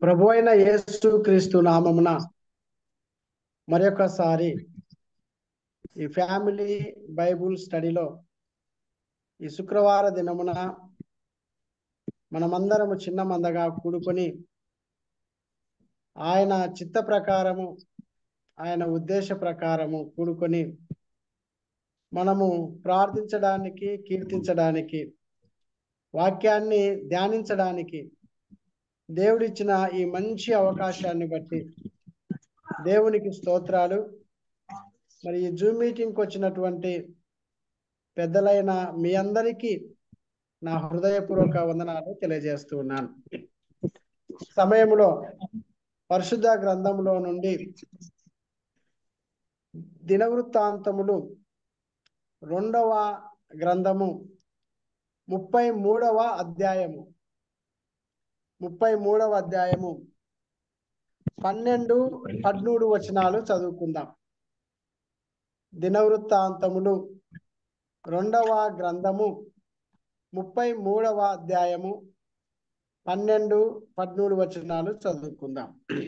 ప్రభు అయిన యేసు క్రీస్తు నామమున మరొకసారి ఈ ఫ్యామిలీ బైబుల్ స్టడీలో ఈ శుక్రవార దినమున మనమందరము చిన్న మందగా కూడుకొని ఆయన చిత్త ప్రకారము ఆయన ఉద్దేశ ప్రకారము కూడుకొని మనము ప్రార్థించడానికి కీర్తించడానికి వాక్యాన్ని ధ్యానించడానికి దేవుడిచ్చిన ఈ మంచి అవకాశాన్ని బట్టి దేవునికి స్తోత్రాలు మరి ఈ జూమ్ మీటింగ్కి వచ్చినటువంటి పెద్దలైన మీ అందరికీ నా హృదయపూర్వక వందనాలు తెలియజేస్తూ ఉన్నాను సమయంలో పరిశుద్ధ గ్రంథంలో నుండి దినవృత్తాంతములు రెండవ గ్రంథము ముప్పై మూడవ అధ్యాయము ముప్పై మూడవ అధ్యాయము పన్నెండు పద్మూడు వచనాలు చదువుకుందాం దినవృత్తాంతములు రెండవ గ్రంథము ముప్పై మూడవ అధ్యాయము పన్నెండు పద్మూడు వచనాలు చదువుకుందాం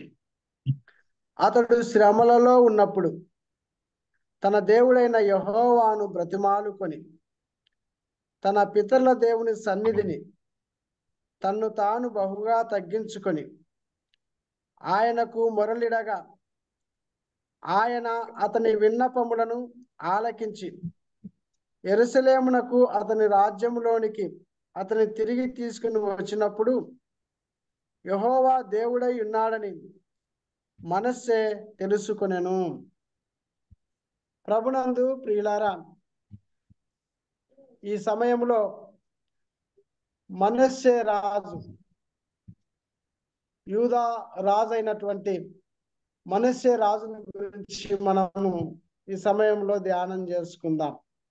అతడు శ్రమలలో ఉన్నప్పుడు తన దేవుడైన యహోవాను బ్రతిమాలుకొని తన పితరుల దేవుని సన్నిధిని తన్ను తాను బహుగా తగ్గించుకొని ఆయనకు మొరలిడగా ఆయన అతని విన్నపములను ఆలకించి ఎరుసలేమునకు అతని రాజ్యములోనికి అతని తిరిగి తీసుకుని వచ్చినప్పుడు యహోవా దేవుడై ఉన్నాడని మనస్సే తెలుసుకొనెను ప్రభునందు ప్రియులారా ఈ సమయంలో మనస్సే రాజు యూదా రాజు అయినటువంటి మనస్సే రాజుని గురించి మనము ఈ సమయంలో ధ్యానం చేసుకుందాం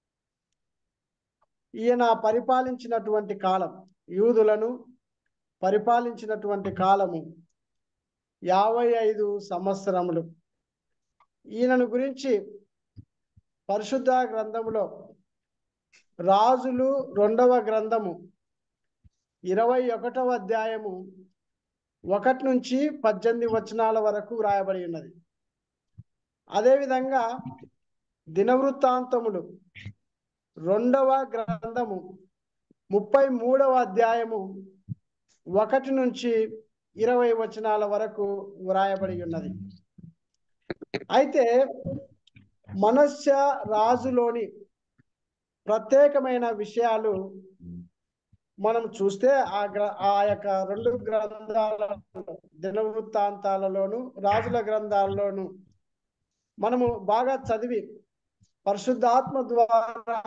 ఈయన పరిపాలించినటువంటి కాలం యూదులను పరిపాలించినటువంటి కాలము యాభై ఐదు సంవత్సరములు ఈయనను గురించి పరిశుద్ధ గ్రంథములో రాజులు రెండవ గ్రంథము ఇరవై ఒకటవ అధ్యాయము ఒకటి నుంచి పద్దెనిమిది వచనాల వరకు వ్రాయబడి ఉన్నది అదేవిధంగా దినవృత్తాంతములు రెండవ గ్రంథము ముప్పై మూడవ అధ్యాయము ఒకటి నుంచి ఇరవై వచనాల వరకు వ్రాయబడి ఉన్నది అయితే మనస్య రాజులోని ప్రత్యేకమైన విషయాలు మనం చూస్తే ఆ గ్ర ఆ యొక్క రెండు గ్రంథాల దినవృత్తాంతాలలోను రాజుల గ్రంథాల్లోను మనము బాగా చదివి పరిశుద్ధాత్మ ద్వారా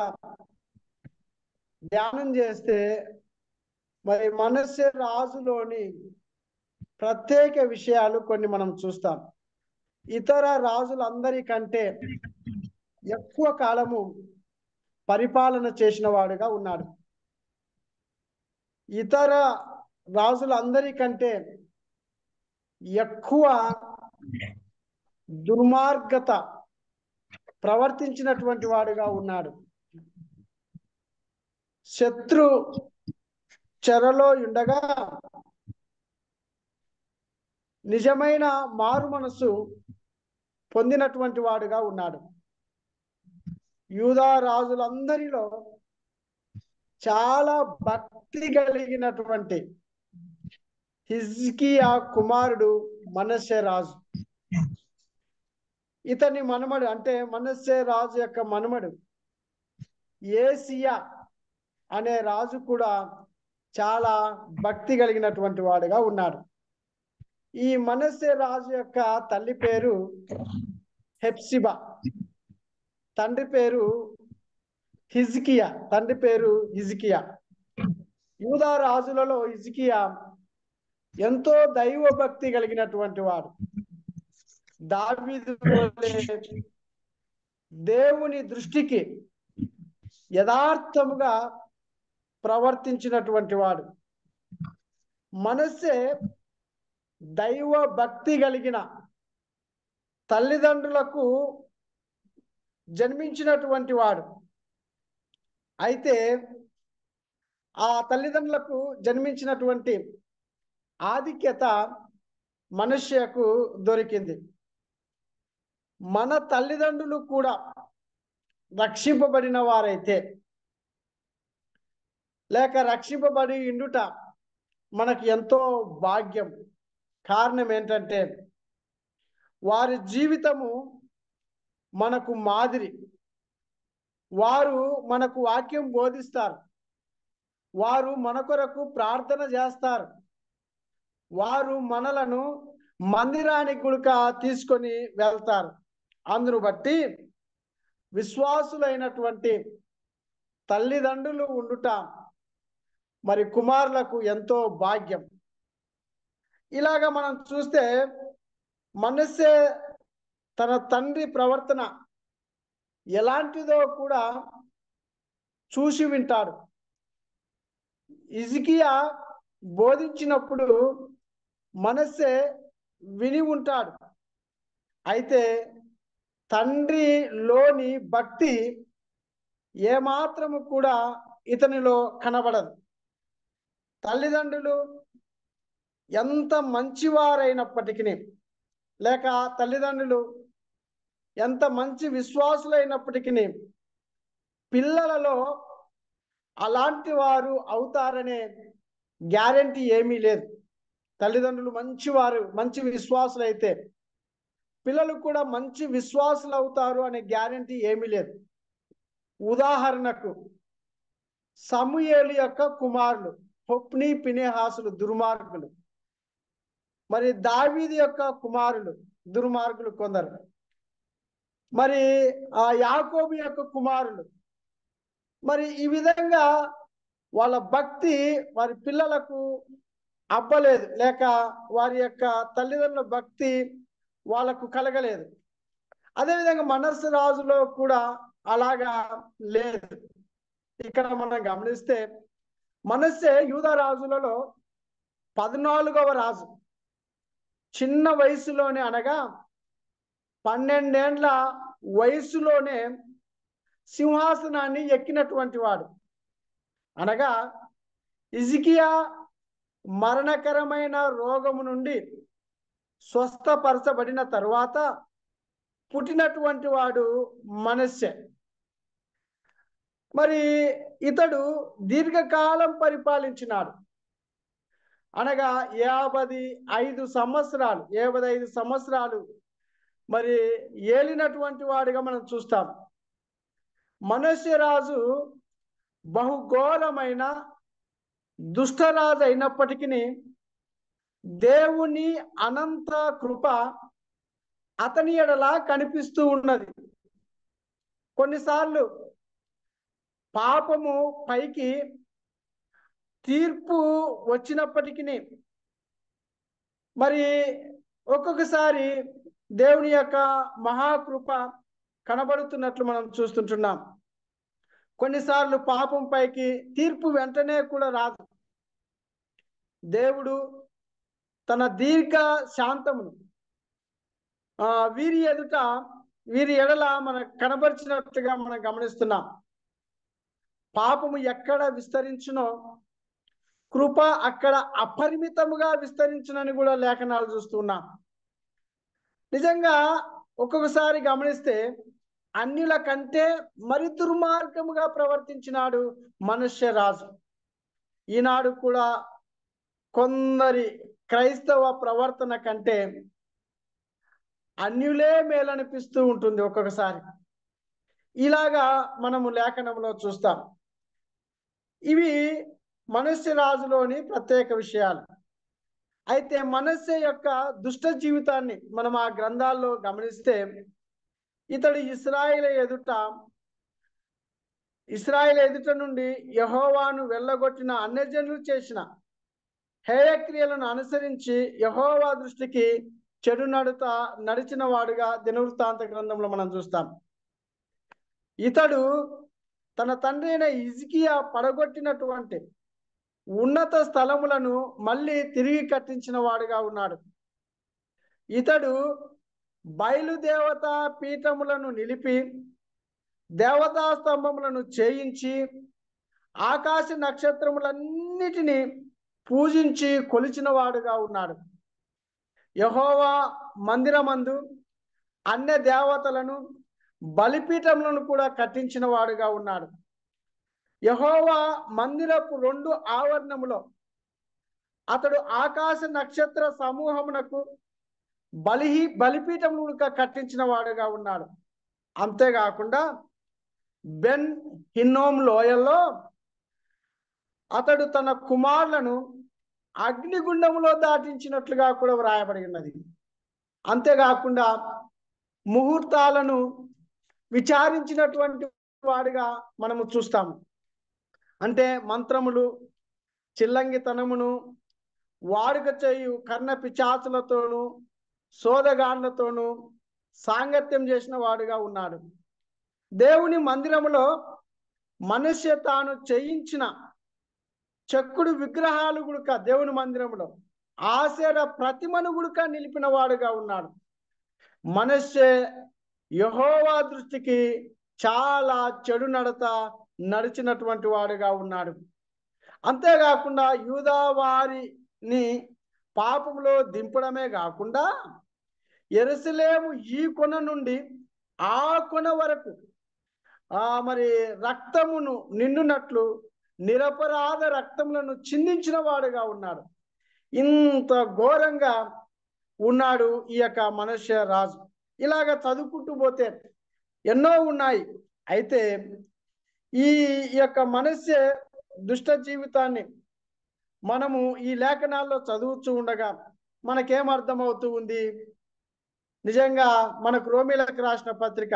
ధ్యానం చేస్తే మరి మనస్సే రాజులోని ప్రత్యేక విషయాలు కొన్ని మనం చూస్తాం ఇతర రాజులందరికంటే ఎక్కువ కాలము పరిపాలన చేసిన వాడుగా ఉన్నాడు ఇతర రాజులందరికంటే ఎక్కువ దుర్మార్గత ప్రవర్తించినటువంటి వాడుగా ఉన్నాడు శత్రు చెరలో ఉండగా నిజమైన మారు మనసు పొందినటువంటి వాడుగా ఉన్నాడు యూదా రాజులందరిలో చాలా భక్తి కలిగినటువంటి హిజ్కియా కుమారుడు మనస్సే రాజు ఇతని మనుమడు అంటే మనస్సే రాజు యొక్క మనుమడు ఏసియా అనే రాజు కూడా చాలా భక్తి కలిగినటువంటి వాడుగా ఉన్నాడు ఈ మనస్సే రాజు యొక్క తల్లి పేరు హెప్సిబా తండ్రి పేరు హిజ్కియా తండ్రి పేరు హిజ్కియా యూదా రాజులలో హిజ్కియా ఎంతో దైవ భక్తి కలిగినటువంటి వాడు దావీదు దేవుని దృష్టికి యథార్థముగా ప్రవర్తించినటువంటి వాడు మనస్సే దైవ భక్తి కలిగిన తల్లిదండ్రులకు జన్మించినటువంటి వాడు అయితే ఆ తల్లిదండ్రులకు జన్మించినటువంటి ఆధిక్యత మనుష్యకు దొరికింది మన తల్లిదండ్రులు కూడా రక్షింపబడిన వారైతే లేక రక్షింపబడి ఇండుట మనకి ఎంతో భాగ్యం కారణం ఏంటంటే వారి జీవితము మనకు మాదిరి వారు మనకు వాక్యం బోధిస్తారు వారు మన కొరకు ప్రార్థన చేస్తారు వారు మనలను మందిరానికి గుడుక తీసుకొని వెళ్తారు అందును బట్టి విశ్వాసులైనటువంటి తల్లిదండ్రులు ఉండుట మరి కుమారులకు ఎంతో భాగ్యం ఇలాగ మనం చూస్తే మనస్సే తన తండ్రి ప్రవర్తన ఎలాంటిదో కూడా చూసి వింటాడు ఇజికియా బోధించినప్పుడు మనస్సే విని ఉంటాడు అయితే తండ్రిలోని భక్తి ఏమాత్రము కూడా ఇతనిలో కనబడదు తల్లిదండ్రులు ఎంత మంచివారైనప్పటికీ లేక తల్లిదండ్రులు ఎంత మంచి విశ్వాసులైనప్పటికీ పిల్లలలో అలాంటి వారు అవుతారనే గ్యారంటీ ఏమీ లేదు తల్లిదండ్రులు మంచివారు మంచి విశ్వాసులు అయితే పిల్లలు కూడా మంచి విశ్వాసులు అవుతారు అనే గ్యారంటీ ఏమీ లేదు ఉదాహరణకు సమూయేలు యొక్క కుమారులు హొప్ని పినేహాసులు దుర్మార్గులు మరి దావీది యొక్క కుమారులు దుర్మార్గులు కొందరు మరి ఆ యాకోబు యొక్క కుమారులు మరి ఈ విధంగా వాళ్ళ భక్తి వారి పిల్లలకు అబ్బలేదు లేక వారి యొక్క తల్లిదండ్రుల భక్తి వాళ్ళకు కలగలేదు అదేవిధంగా మనస్సు రాజులో కూడా అలాగా లేదు ఇక్కడ మనం గమనిస్తే మనస్సే యూద రాజులలో పద్నాలుగవ రాజు చిన్న వయసులోనే అనగా పన్నెండేండ్ల వయసులోనే సింహాసనాన్ని ఎక్కినటువంటి వాడు అనగా ఇజికియా మరణకరమైన రోగము నుండి స్వస్థపరచబడిన తరువాత పుట్టినటువంటి వాడు మనస్సే మరి ఇతడు దీర్ఘకాలం పరిపాలించినాడు అనగా యాభై ఐదు సంవత్సరాలు యాభై ఐదు సంవత్సరాలు మరి ఏలినటువంటి వాడిగా మనం చూస్తాం మనుష్యరాజు బహుఘోరమైన దుష్టరాజు అయినప్పటికీ దేవుని అనంత కృప అతని ఎడల కనిపిస్తూ ఉన్నది కొన్నిసార్లు పాపము పైకి తీర్పు వచ్చినప్పటికీ మరి ఒక్కొక్కసారి దేవుని యొక్క మహాకృప కనబడుతున్నట్లు మనం చూస్తుంటున్నాం కొన్నిసార్లు పాపం పైకి తీర్పు వెంటనే కూడా రాదు దేవుడు తన దీర్ఘ శాంతమును ఆ వీరి ఎదుట వీరి ఎడల మన కనబరిచినట్టుగా మనం గమనిస్తున్నాం పాపము ఎక్కడ విస్తరించునో కృప అక్కడ అపరిమితముగా విస్తరించునని కూడా లేఖనాలు చూస్తున్నాం నిజంగా ఒక్కొక్కసారి గమనిస్తే అన్యుల కంటే మరి దుర్మార్గముగా ప్రవర్తించినాడు మనుష్య రాజు ఈనాడు కూడా కొందరి క్రైస్తవ ప్రవర్తన కంటే అన్యులే మేలనిపిస్తూ ఉంటుంది ఒక్కొక్కసారి ఇలాగా మనము లేఖనంలో చూస్తాం ఇవి మనుష్య రాజులోని ప్రత్యేక విషయాలు అయితే మనస్సు యొక్క దుష్ట జీవితాన్ని మనం ఆ గ్రంథాల్లో గమనిస్తే ఇతడు ఇస్రాయిల్ ఎదుట ఇస్రాయిల్ ఎదుట నుండి యహోవాను వెళ్ళగొట్టిన అన్యజనులు చేసిన హేయక్రియలను అనుసరించి యహోవా దృష్టికి చెడు నడుత నడిచిన వాడుగా దినవృత్తాంత గ్రంథంలో మనం చూస్తాం ఇతడు తన తండ్రి అయిన ఇజికియా పడగొట్టినటువంటి ఉన్నత స్థలములను మళ్ళీ తిరిగి కట్టించిన వాడుగా ఉన్నాడు ఇతడు బయలుదేవత పీఠములను నిలిపి దేవతా స్తంభములను చేయించి ఆకాశ నక్షత్రములన్నిటినీ పూజించి కొలిచిన వాడుగా ఉన్నాడు యహోవా మందిరమందు అన్య దేవతలను బలిపీఠములను కూడా కట్టించిన వాడుగా ఉన్నాడు యహోవా మందిరపు రెండు ఆవరణములో అతడు ఆకాశ నక్షత్ర సమూహమునకు బలి బలిపీఠమును కట్టించిన వాడుగా ఉన్నాడు అంతేకాకుండా బెన్ హిన్నోమ్ లోయల్లో అతడు తన కుమారులను అగ్నిగుండములో దాటించినట్లుగా కూడా వ్రాయబడి ఉన్నది అంతేకాకుండా ముహూర్తాలను విచారించినటువంటి వాడిగా మనము చూస్తాము అంటే మంత్రములు చిల్లంగితనమును వాడుక చేయు కర్ణ పిచాచులతోనూ సోదగాండ్లతోనూ సాంగత్యం చేసిన వాడుగా ఉన్నాడు దేవుని మందిరములో మనుష్య తాను చేయించిన చెక్కుడు విగ్రహాలు గుడుక దేవుని మందిరంలో ఆశర ప్రతిమను గుడుక నిలిపిన వాడుగా ఉన్నాడు మనుష్య యహోవా దృష్టికి చాలా చెడు నడత నడిచినటువంటి వాడుగా ఉన్నాడు అంతేకాకుండా యూదా వారిని పాపంలో దింపడమే కాకుండా ఎరుసలేము ఈ కొన నుండి ఆ కొన వరకు ఆ మరి రక్తమును నిండునట్లు నిరపరాధ రక్తములను చిందించిన వాడుగా ఉన్నాడు ఇంత ఘోరంగా ఉన్నాడు ఈ యొక్క మనుష్య రాజు ఇలాగ చదువుకుంటూ పోతే ఎన్నో ఉన్నాయి అయితే ఈ యొక్క మనుష్య దుష్ట జీవితాన్ని మనము ఈ లేఖనాల్లో చదువుతూ ఉండగా మనకేం అర్థమవుతూ ఉంది నిజంగా మనకు రోమిలకు రాసిన పత్రిక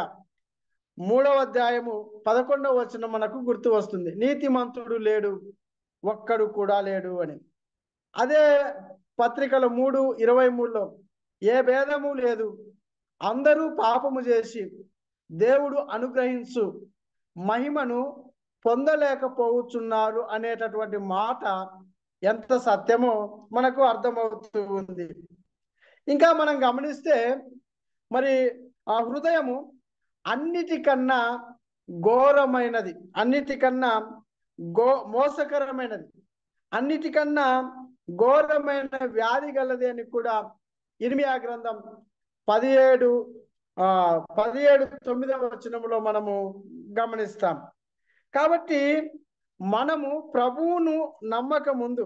మూడవ అధ్యాయము పదకొండవ వచనం మనకు గుర్తు వస్తుంది నీతిమంతుడు లేడు ఒక్కడు కూడా లేడు అని అదే పత్రికల మూడు ఇరవై మూడులో ఏ భేదము లేదు అందరూ పాపము చేసి దేవుడు అనుగ్రహించు మహిమను పొందలేకపోతున్నారు అనేటటువంటి మాట ఎంత సత్యమో మనకు అర్థమవుతూ ఉంది ఇంకా మనం గమనిస్తే మరి ఆ హృదయము అన్నిటికన్నా ఘోరమైనది అన్నిటికన్నా గో మోసకరమైనది అన్నిటికన్నా ఘోరమైన వ్యాధి గలది అని కూడా ఇర్మియా గ్రంథం పదిహేడు ఆ పదిహేడు తొమ్మిదవ వచనంలో మనము గమనిస్తాం కాబట్టి మనము ప్రభువును నమ్మక ముందు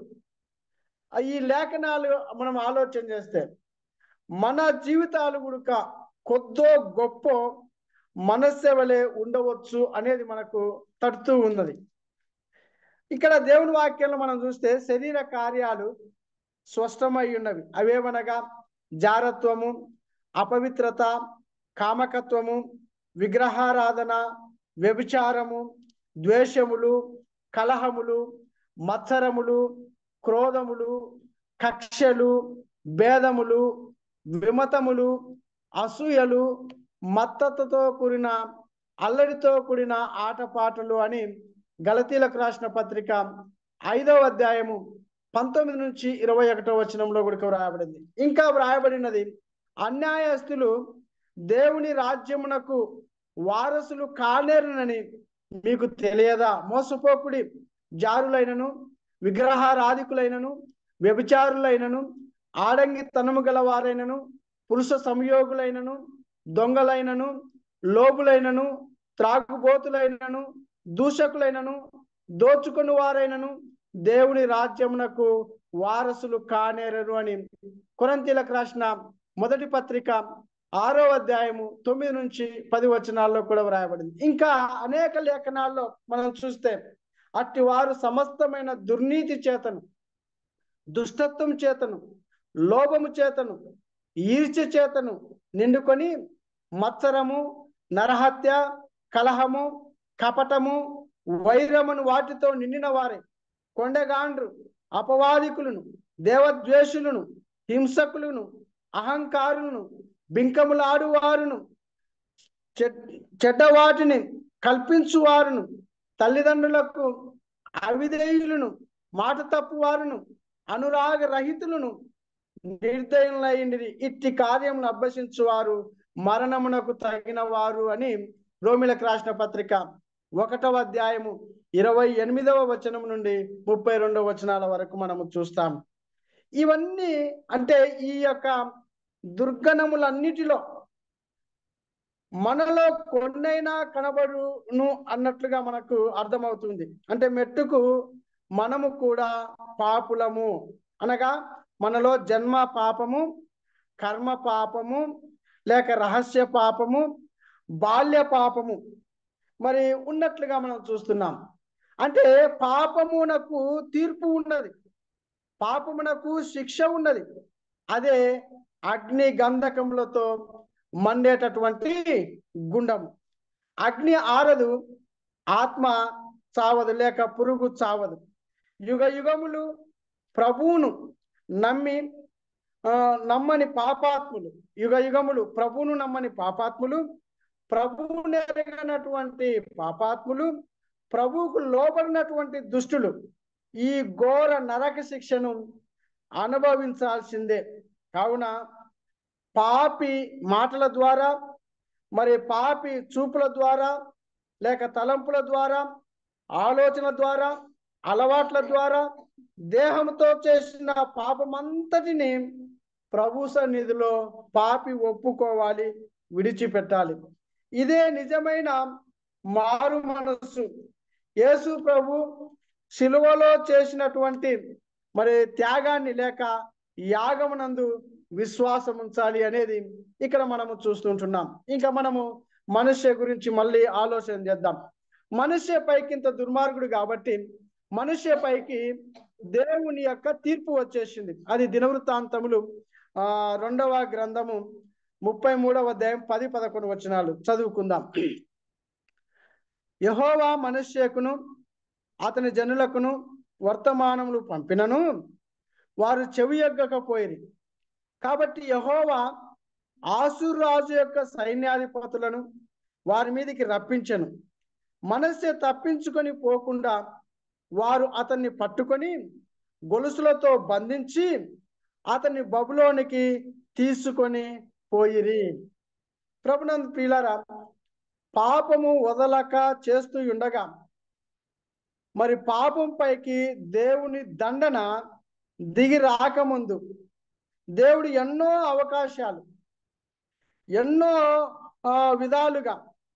ఈ లేఖనాలు మనం ఆలోచన చేస్తే మన జీవితాలు గుడుక కొద్దో గొప్ప మనస్సెవలే ఉండవచ్చు అనేది మనకు తడుతూ ఉన్నది ఇక్కడ దేవుని వాక్యంలో మనం చూస్తే శరీర కార్యాలు స్పష్టమై ఉన్నవి అవేమనగా జారత్వము అపవిత్రత కామకత్వము విగ్రహారాధన వ్యభిచారము ద్వేషములు కలహములు మత్సరములు క్రోధములు కక్షలు భేదములు విమతములు అసూయలు మత్తతతో కూడిన అల్లడితో కూడిన ఆటపాటలు అని గలతీలకు రాసిన పత్రిక ఐదవ అధ్యాయము పంతొమ్మిది నుంచి ఇరవై ఒకటో వచనంలో కూడా వ్రాయబడింది ఇంకా వ్రాయబడినది అన్యాయస్తులు దేవుని రాజ్యమునకు వారసులు కానేరునని మీకు తెలియదా మోసపోకుడి జారులైనను విగ్రహారాధికులైనను వ్యభిచారులైనను ఆడంగితనము గల వారైనను పురుష సంయోగులైనను దొంగలైనను లోబులైనను త్రాగుబోతులైనను దూషకులైనను దోచుకుని వారైనను దేవుని రాజ్యమునకు వారసులు కానేరరు అని కొరంతీలకు రాసిన మొదటి పత్రిక ఆరో అధ్యాయము తొమ్మిది నుంచి పది వచనాల్లో కూడా వ్రాయబడింది ఇంకా అనేక లేఖనాల్లో మనం చూస్తే అట్టి వారు సమస్తమైన దుర్నీతి చేతను దుష్టత్వం చేతను లోభము చేతను ఈర్ష్య చేతను నిండుకొని మత్సరము నరహత్య కలహము కపటము వైరమును వాటితో నిండిన వారే కొండగాండ్రు అపవాదికులను దేవద్వేషులను హింసకులను అహంకారులను బింకములాడు వారును చెడ్డవాటిని కల్పించువారును తల్లిదండ్రులకు అవిధేయులను మాట తప్పు వారును అనురాగ రహితులను నిర్దయులైంది ఇట్టి కార్యమును అభ్యసించువారు మరణమునకు తగిన వారు అని రోమిలకు రాసిన పత్రిక ఒకటవ అధ్యాయము ఇరవై ఎనిమిదవ వచనం నుండి ముప్పై రెండవ వచనాల వరకు మనము చూస్తాం ఇవన్నీ అంటే ఈ యొక్క దుర్గణములన్నిటిలో మనలో కొన్నైనా కనబడును అన్నట్లుగా మనకు అర్థమవుతుంది అంటే మెట్టుకు మనము కూడా పాపులము అనగా మనలో జన్మ పాపము కర్మ పాపము లేక రహస్య పాపము బాల్య పాపము మరి ఉన్నట్లుగా మనం చూస్తున్నాం అంటే పాపమునకు తీర్పు ఉన్నది పాపమునకు శిక్ష ఉన్నది అదే అగ్ని గంధకములతో మండేటటువంటి గుండము అగ్ని ఆరదు ఆత్మ చావదు లేక పురుగు చావదు యుగ యుగములు ప్రభువును నమ్మి ఆ, నమ్మని పాపాత్ములు యుగ యుగములు ప్రభువును నమ్మని పాపాత్ములు ప్రభువు నెరగనటువంటి పాపాత్ములు ప్రభువుకు లోబడినటువంటి దుష్టులు ఈ ఘోర నరక శిక్షను అనుభవించాల్సిందే కావున పాపి మాటల ద్వారా మరి పాపి చూపుల ద్వారా లేక తలంపుల ద్వారా ఆలోచన ద్వారా అలవాట్ల ద్వారా దేహంతో చేసిన పాపమంతటిని ప్రభు సన్నిధిలో పాపి ఒప్పుకోవాలి విడిచిపెట్టాలి ఇదే నిజమైన మారు మనస్సు యేసు ప్రభు శిలువలో చేసినటువంటి మరి త్యాగాన్ని లేక యాగమునందు విశ్వాసం ఉంచాలి అనేది ఇక్కడ మనము చూస్తుంటున్నాం ఇంకా మనము మనుష్య గురించి మళ్ళీ ఆలోచన చేద్దాం మనుష్య పైకి ఇంత దుర్మార్గుడు కాబట్టి మనుష్య పైకి దేవుని యొక్క తీర్పు వచ్చేసింది అది దినవృత్తాంతములు ఆ రెండవ గ్రంథము ముప్పై మూడవ అధ్యాయం పది పదకొండు వచనాలు చదువుకుందాం యహోవా మనుష్యకును అతని జనులకును వర్తమానములు పంపినను వారు చెవి ఎగ్గకపోయిరి కాబట్టి యహోవా ఆసురాజు యొక్క సైన్యాధిపతులను వారి మీదకి రప్పించెను మనస్సే తప్పించుకొని పోకుండా వారు అతన్ని పట్టుకొని గొలుసులతో బంధించి అతన్ని బబులోనికి తీసుకొని పోయిరి ప్రభునంద్ ప్రియులారా పాపము వదలక చేస్తూ ఉండగా మరి పాపం పైకి దేవుని దండన దిగి రాకముందు దేవుడు ఎన్నో అవకాశాలు ఎన్నో ఆ, విధాలుగా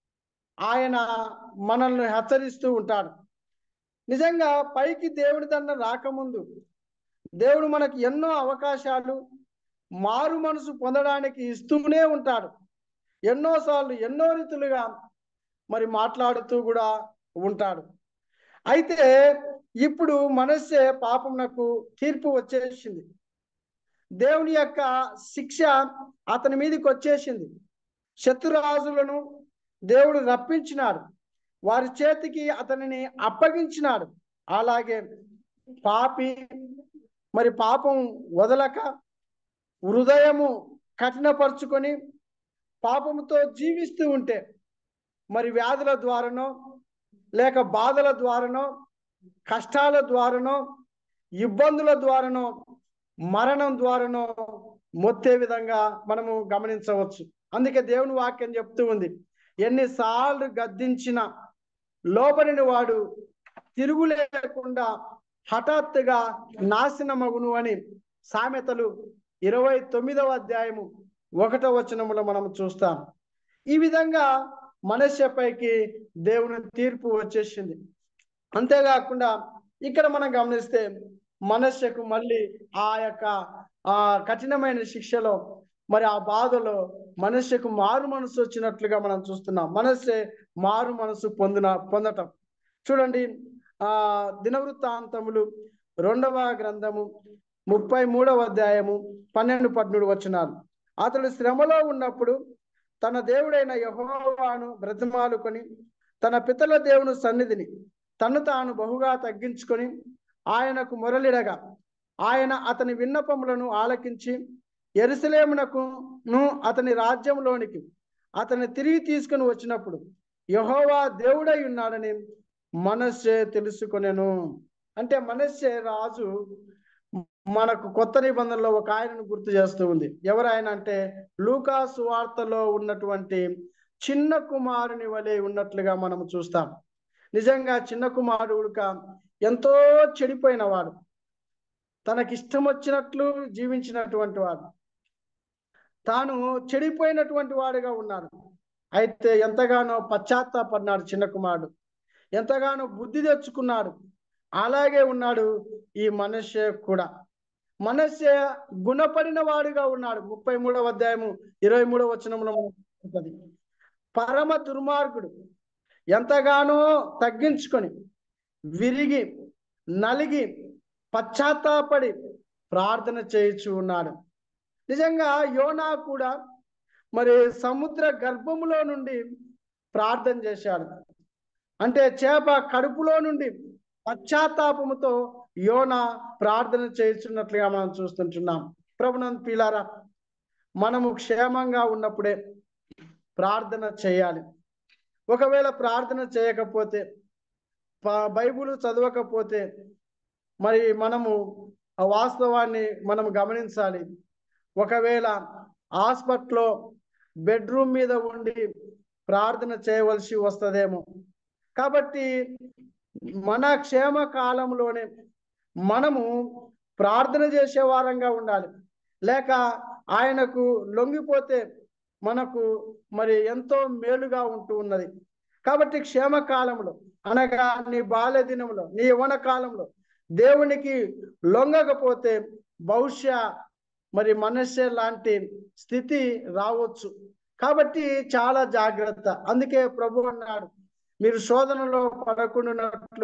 ఆయన మనల్ని హెచ్చరిస్తూ ఉంటాడు నిజంగా పైకి దేవుడి దండ రాకముందు దేవుడు మనకి ఎన్నో అవకాశాలు మారు మనసు పొందడానికి ఇస్తూనే ఉంటాడు ఎన్నోసార్లు ఎన్నో రీతులుగా మరి మాట్లాడుతూ కూడా ఉంటాడు అయితే ఇప్పుడు మనస్సే పాపమునకు తీర్పు వచ్చేసింది దేవుని యొక్క శిక్ష అతని మీదకి వచ్చేసింది శత్రురాజులను దేవుడు రప్పించినాడు వారి చేతికి అతనిని అప్పగించినాడు అలాగే పాపి మరి పాపం వదలక హృదయము కఠినపరుచుకొని పాపముతో జీవిస్తూ ఉంటే మరి వ్యాధుల ద్వారానో లేక బాధల ద్వారానో కష్టాల ద్వారానో ఇబ్బందుల ద్వారానో మరణం ద్వారానో మొత్తే విధంగా మనము గమనించవచ్చు అందుకే దేవుని వాక్యం చెప్తూ ఉంది ఎన్నిసార్లు గద్దించిన లోబడిన వాడు తిరుగు లేకుండా హఠాత్తుగా నాశనమగును అని సామెతలు ఇరవై తొమ్మిదవ అధ్యాయము ఒకటో వచనములో మనం చూస్తాం ఈ విధంగా మనస్యపైకి దేవుని తీర్పు వచ్చేసింది అంతేకాకుండా ఇక్కడ మనం గమనిస్తే మనస్యకు మళ్ళీ ఆ యొక్క ఆ కఠినమైన శిక్షలో మరి ఆ బాధలో మనస్యకు మారు మనసు వచ్చినట్లుగా మనం చూస్తున్నాం మనస్సే మారు మనసు పొందిన పొందటం చూడండి ఆ దినవృత్తాంతములు రెండవ గ్రంథము ముప్పై మూడవ అధ్యాయము పన్నెండు పద్మూడు వచనాలు అతడు శ్రమలో ఉన్నప్పుడు తన దేవుడైన యహోవాను బ్రతిమాలుకొని తన పితల దేవుని సన్నిధిని తను తాను బహుగా తగ్గించుకొని ఆయనకు మొరలిడగా ఆయన అతని విన్నపములను ఆలకించి ఎరుసలేమునకును అతని రాజ్యంలోనికి అతన్ని తిరిగి తీసుకుని వచ్చినప్పుడు యహోవా దేవుడై ఉన్నాడని మనస్సే తెలుసుకొనెను అంటే మనస్సే రాజు మనకు కొత్త నిబంధనలో ఒక ఆయనను గుర్తు చేస్తూ ఉంది ఎవరాయన అంటే లూకా సువార్తలో ఉన్నటువంటి చిన్న కుమారుని వలె ఉన్నట్లుగా మనం చూస్తాం నిజంగా చిన్న కుమారుడుక ఎంతో చెడిపోయిన వాడు తనకిష్టం వచ్చినట్లు జీవించినటువంటి వాడు తాను చెడిపోయినటువంటి వాడుగా ఉన్నాడు అయితే ఎంతగానో పశ్చాత్తాపడినాడు చిన్న కుమారుడు ఎంతగానో బుద్ధి తెచ్చుకున్నాడు అలాగే ఉన్నాడు ఈ మనస్య కూడా మనస్య గుణపడిన వాడుగా ఉన్నాడు ముప్పై మూడవ అధ్యాయము ఇరవై మూడవ వచనంలో ఉంటుంది పరమ దుర్మార్గుడు ఎంతగానో తగ్గించుకొని విరిగి నలిగి పశ్చాత్తాపడి ప్రార్థన చేయించు ఉన్నాడు నిజంగా యోనా కూడా మరి సముద్ర గర్భములో నుండి ప్రార్థన చేశాడు అంటే చేప కడుపులో నుండి పశ్చాత్తాపముతో యోన ప్రార్థన చేస్తున్నట్లుగా మనం చూస్తుంటున్నాం ప్రభునంద్ పీలారా మనము క్షేమంగా ఉన్నప్పుడే ప్రార్థన చేయాలి ఒకవేళ ప్రార్థన చేయకపోతే బైబుల్ చదవకపోతే మరి మనము ఆ వాస్తవాన్ని మనం గమనించాలి ఒకవేళ హాస్పిటల్లో బెడ్రూమ్ మీద ఉండి ప్రార్థన చేయవలసి వస్తుందేమో కాబట్టి మన క్షేమ కాలంలోనే మనము ప్రార్థన చేసే వారంగా ఉండాలి లేక ఆయనకు లొంగిపోతే మనకు మరి ఎంతో మేలుగా ఉంటూ ఉన్నది కాబట్టి క్షేమ కాలంలో అనగా నీ బాల్య దినంలో నీ యవన కాలంలో దేవునికి లొంగకపోతే బహుశా మరి మనస్సే లాంటి స్థితి రావచ్చు కాబట్టి చాలా జాగ్రత్త అందుకే ప్రభు అన్నాడు మీరు శోధనలో పడకుండానట్లు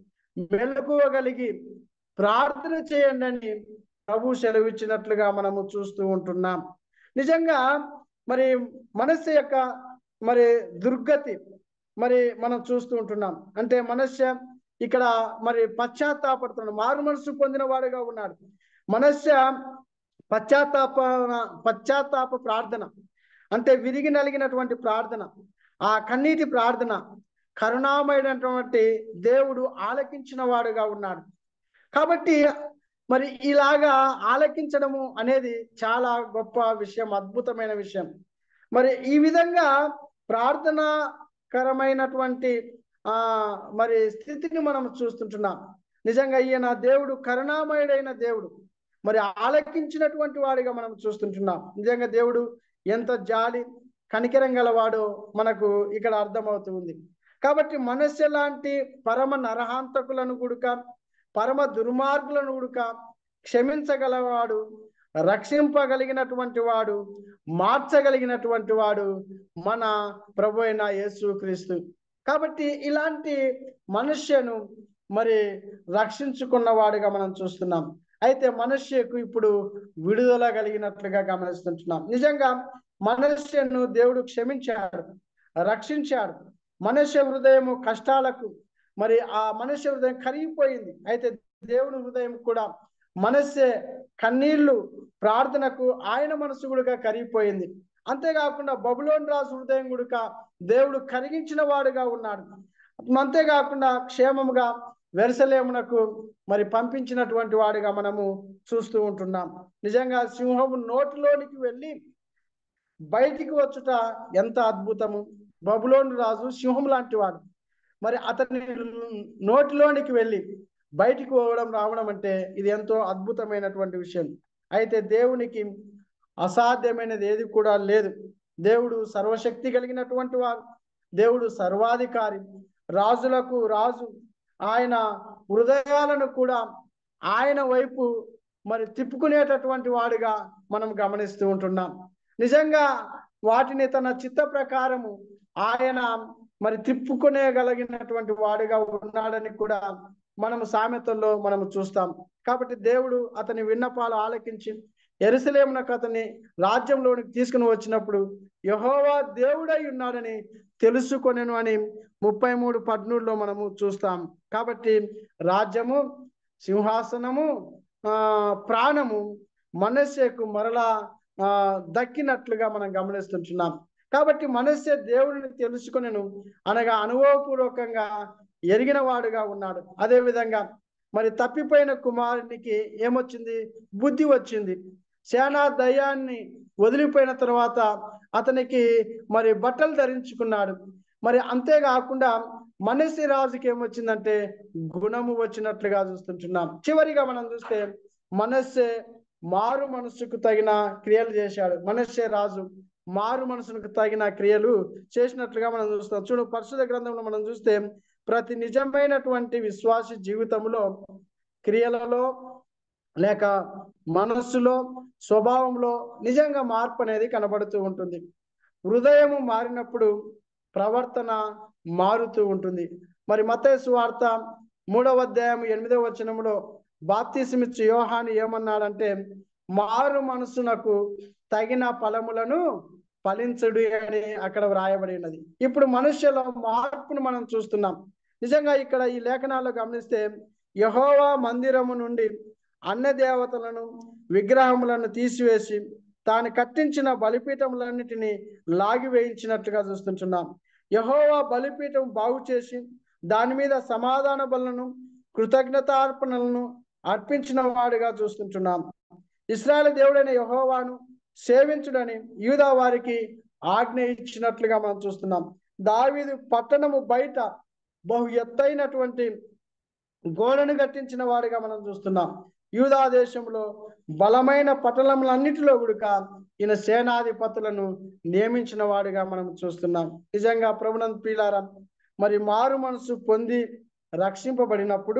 మెలకువగలిగి ప్రార్థన చేయండి అని ప్రభు సెలవిచ్చినట్లుగా మనము చూస్తూ ఉంటున్నాం నిజంగా మరి మనస్సు యొక్క మరి దుర్గతి మరి మనం చూస్తూ ఉంటున్నాం అంటే మనస్య ఇక్కడ మరి పశ్చాత్తాపడుతున్నాడు మారు మనసు పొందిన వాడుగా ఉన్నాడు మనస్య పశ్చాత్తాప పశ్చాత్తాప ప్రార్థన అంటే విరిగి నలిగినటువంటి ప్రార్థన ఆ కన్నీటి ప్రార్థన కరుణామయుడైనటువంటి దేవుడు ఆలకించిన వాడుగా ఉన్నాడు కాబట్టి మరి ఇలాగా ఆలకించడము అనేది చాలా గొప్ప విషయం అద్భుతమైన విషయం మరి ఈ విధంగా ప్రార్థనాకరమైనటువంటి ఆ మరి స్థితిని మనం చూస్తుంటున్నాం నిజంగా ఈయన దేవుడు కరుణామయుడైన దేవుడు మరి ఆలకించినటువంటి వాడిగా మనం చూస్తుంటున్నాం నిజంగా దేవుడు ఎంత జాలి కనికరం గలవాడో మనకు ఇక్కడ అర్థమవుతుంది కాబట్టి మనస్సు లాంటి పరమ నరహాంతకులను గుడుక పరమ దుర్మార్గులను గుడుక క్షమించగలవాడు రక్షింపగలిగినటువంటి వాడు మార్చగలిగినటువంటి వాడు మన ప్రభు అయిన యేసు క్రీస్తు కాబట్టి ఇలాంటి మనుష్యను మరి రక్షించుకున్న వాడుగా మనం చూస్తున్నాం అయితే మనుష్యకు ఇప్పుడు విడుదల కలిగినట్లుగా గమనిస్తుంటున్నాం నిజంగా మనుష్యను దేవుడు క్షమించాడు రక్షించాడు మనుష్య హృదయము కష్టాలకు మరి ఆ మనుష్య హృదయం కరిగిపోయింది అయితే దేవుని హృదయం కూడా మనస్సే కన్నీళ్లు ప్రార్థనకు ఆయన మనసు కూడా కరిగిపోయింది అంతేకాకుండా బబులోన్ రాజు హృదయం గుడుక దేవుడు కరిగించిన వాడుగా ఉన్నాడు అంతేకాకుండా క్షేమముగా వెరసలేమునకు మరి పంపించినటువంటి వాడిగా మనము చూస్తూ ఉంటున్నాం నిజంగా సింహము నోటిలోనికి వెళ్ళి బయటికి వచ్చుట ఎంత అద్భుతము బబులోని రాజు సింహం లాంటి వాడు మరి అతని నోటిలోనికి వెళ్ళి బయటికి పోవడం రావడం అంటే ఇది ఎంతో అద్భుతమైనటువంటి విషయం అయితే దేవునికి అసాధ్యమైనది ఏది కూడా లేదు దేవుడు సర్వశక్తి కలిగినటువంటి వారు దేవుడు సర్వాధికారి రాజులకు రాజు ఆయన హృదయాలను కూడా ఆయన వైపు మరి తిప్పుకునేటటువంటి వాడిగా మనం గమనిస్తూ ఉంటున్నాం నిజంగా వాటిని తన చిత్త ప్రకారము ఆయన మరి తిప్పుకునేగలిగినటువంటి వాడిగా ఉన్నాడని కూడా మనము సామెతల్లో మనము చూస్తాం కాబట్టి దేవుడు అతని విన్నపాలు ఆలకించి ఎరుసలేమునకు అతని రాజ్యంలోనికి తీసుకుని వచ్చినప్పుడు యహోవా దేవుడై ఉన్నాడని తెలుసుకొనెను అని ముప్పై మూడు పద్మూడులో మనము చూస్తాం కాబట్టి రాజ్యము సింహాసనము ఆ ప్రాణము మనస్సేకు మరలా ఆ దక్కినట్లుగా మనం గమనిస్తుంటున్నాం కాబట్టి మనస్సే దేవుడిని తెలుసుకొనెను అనగా అనుభవపూర్వకంగా ఎరిగిన వాడుగా ఉన్నాడు అదే విధంగా మరి తప్పిపోయిన కుమారునికి ఏమొచ్చింది బుద్ధి వచ్చింది సేనా దయాన్ని వదిలిపోయిన తర్వాత అతనికి మరి బట్టలు ధరించుకున్నాడు మరి అంతేకాకుండా మనసి రాజుకి ఏమొచ్చిందంటే గుణము వచ్చినట్లుగా చూస్తుంటున్నాం చివరిగా మనం చూస్తే మనస్సే మారు మనసుకు తగిన క్రియలు చేశాడు మనస్సే రాజు మారు మనసుకు తగిన క్రియలు చేసినట్లుగా మనం చూస్తాం చూడు పరిశుద్ధ గ్రంథంలో మనం చూస్తే ప్రతి నిజమైనటువంటి విశ్వాసి జీవితంలో క్రియలలో లేక మనస్సులో స్వభావంలో నిజంగా మార్పు అనేది కనబడుతూ ఉంటుంది హృదయము మారినప్పుడు ప్రవర్తన మారుతూ ఉంటుంది మరి మతేసు వార్త మూడవ అధ్యాయం ఎనిమిదవ వచనంలో బాప్తిసమిచ్చు యోహాను ఏమన్నాడంటే మారు మనసునకు తగిన ఫలములను ఫలించుడు అని అక్కడ వ్రాయబడి ఉన్నది ఇప్పుడు మనుష్యుల మార్పును మనం చూస్తున్నాం నిజంగా ఇక్కడ ఈ లేఖనాల్లో గమనిస్తే యహోవా మందిరము నుండి అన్న దేవతలను విగ్రహములను తీసివేసి తాను కట్టించిన బలిపీఠములన్నిటినీ లాగివేయించినట్లుగా చూస్తుంటున్నాం యహోవా బలిపీఠం బాగు చేసి దాని మీద సమాధాన బలను కృతజ్ఞతార్పణలను అర్పించిన వాడిగా చూస్తుంటున్నాం ఇస్రాయల్ దేవుడైన యహోవాను సేవించుడని యూదా వారికి ఆజ్ఞ ఇచ్చినట్లుగా మనం చూస్తున్నాం దావీదు పట్టణము బయట బహు ఎత్తైనటువంటి గోడను కట్టించిన వాడిగా మనం చూస్తున్నాం యూదా దేశంలో బలమైన పట్టణములన్నిటిలో గుడుక ఈయన సేనాధిపతులను నియమించిన వాడిగా మనం చూస్తున్నాం నిజంగా ప్రభునంద్ పీలారా మరి మారు మనసు పొంది రక్షింపబడినప్పుడు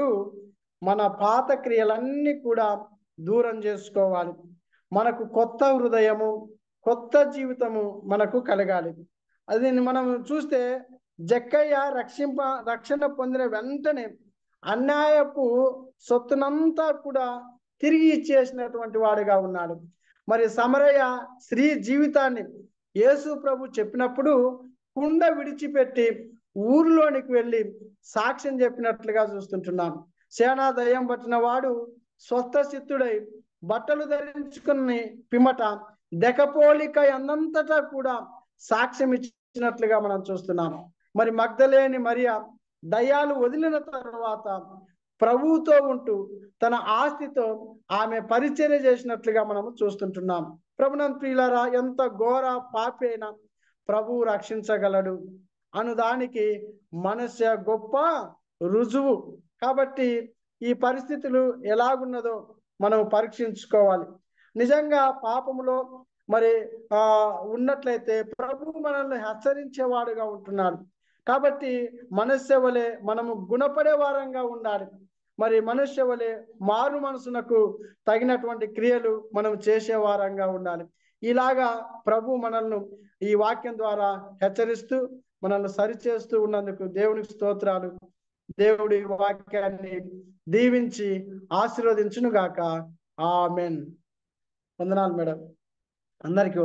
మన పాత క్రియలన్నీ కూడా దూరం చేసుకోవాలి మనకు కొత్త హృదయము కొత్త జీవితము మనకు కలగాలి అది మనం చూస్తే జక్కయ్య రక్షింప రక్షణ పొందిన వెంటనే అన్యాయపు సొత్తునంతా కూడా తిరిగి ఇచ్చేసినటువంటి వాడిగా ఉన్నాడు మరి సమరయ్య స్త్రీ జీవితాన్ని యేసు ప్రభు చెప్పినప్పుడు కుండ విడిచిపెట్టి ఊరిలోనికి వెళ్ళి సాక్ష్యం చెప్పినట్లుగా చూస్తుంటున్నాం సేనా దయ్యం పట్టిన వాడు స్వస్థ సిద్ధుడై బట్టలు ధరించుకుని పిమ్మట దెకపోలిక అన్నంతటా కూడా సాక్ష్యం ఇచ్చినట్లుగా మనం చూస్తున్నాం మరి మగ్ధలేని మరియా దయ్యాలు వదిలిన తర్వాత ప్రభువుతో ఉంటూ తన ఆస్తితో ఆమె పరిచర్య చేసినట్లుగా మనము చూస్తుంటున్నాం ప్రభునంత ప్రియులరా ఎంత ఘోర పాపి అయినా ప్రభువు రక్షించగలడు అనుదానికి మనస్య గొప్ప రుజువు కాబట్టి ఈ పరిస్థితులు ఎలాగున్నదో మనం పరీక్షించుకోవాలి నిజంగా పాపములో మరి ఆ ఉన్నట్లయితే ప్రభు మనల్ని హెచ్చరించేవాడుగా ఉంటున్నాడు కాబట్టి మనుష్య వలె మనము గుణపడే వారంగా ఉండాలి మరి మనుష్య వలె మారు మనసునకు తగినటువంటి క్రియలు మనం చేసే వారంగా ఉండాలి ఇలాగా ప్రభు మనల్ని ఈ వాక్యం ద్వారా హెచ్చరిస్తూ మనల్ని సరిచేస్తూ ఉన్నందుకు దేవునికి స్తోత్రాలు దేవుడి వాక్యాన్ని దీవించి ఆశీర్వదించును గాక ఆమెన్ వందనాలు మేడం అందరికీ